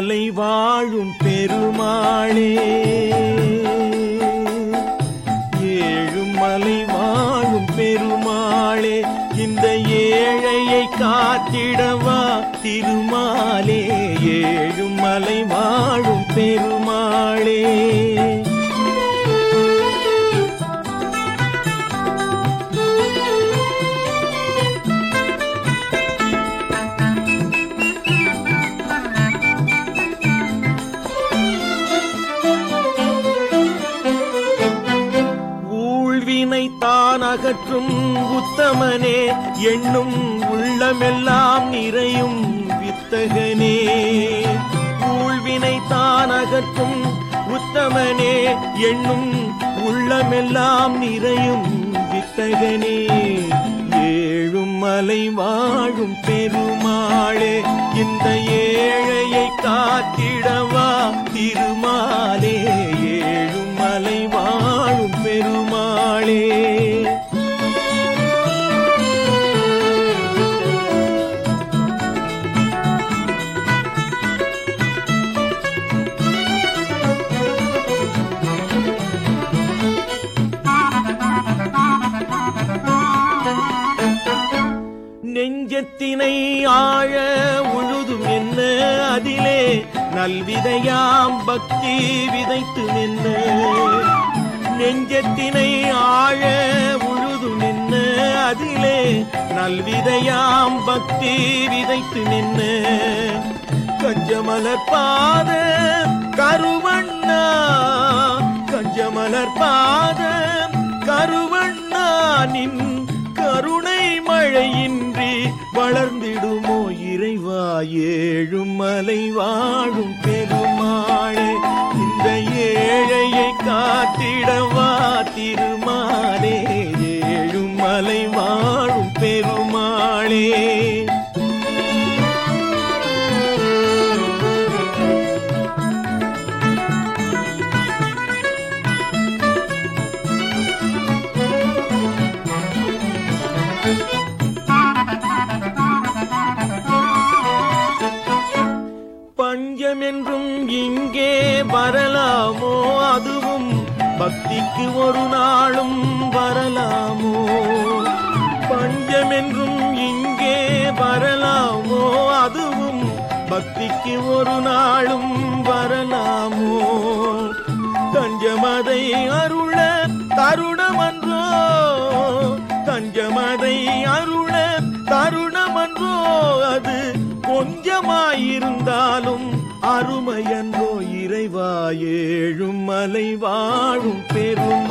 மலை வாழும் பெருமாளே ஏழும் மலை வாழும் பெருமாளே இந்த ஏழையை காத்திடவா திருமாலே ஏழும் மலை வாழும் பெருமாளே ஊழ்வினை தான் அகற்றும் உத்தமனே எண்ணும் உள்ளமெல்லாம் நிறையும் வித்தகனே ஊழ்வினை தான் அகற்றும் உத்தமனே எண்ணும் உள்ளமெல்லாம் நிறையும் வித்தகனே ஏழும் மலை வாழும் பெருமாளே இந்த ஏழையை காத்திடவா திருமாலே ஏழும் மலை வாழும் பெருமாளே நெஞ்சத்தினை ஆழ உழுதும் என்ன அதிலே நல்விதையாம் பக்தி விதைத்து நின்ன நெஞ்சத்தினை ஆழ உழுதும் நின்ன அதிலே நல்விதையாம் பக்தி விதைத்து நின்ன கஞ்சமலர் பாத கருவண்ணா கஞ்சமலர் பாத கருவண்ணா நின் கருணை மழையின்றி வளர்ந்திடுமோ இறைவா ஏழும் மலை வாழும் பெருமாளே இந்த ஏழையை காத்திடவா திருமாலே ஏழும் மலை வாழும் பெருமாளே பஞ்சம் என்றும் இங்கே வரலாமோ அதுவும் பக்திக்கு ஒரு நாளும் வரலாமோ பஞ்சம் என்றும் இங்கே வரலாமோ அதுவும் பக்திக்கு ஒரு நாளும் வரலாமோ தஞ்சமதை அருள தருணமன்றோ தஞ்சமதை அருள தருணமன்றோ அது கொஞ்சமாயிருந்தாலும் அருமையன்றோ இறைவா ஏழும் மலை வாழும் பெருமா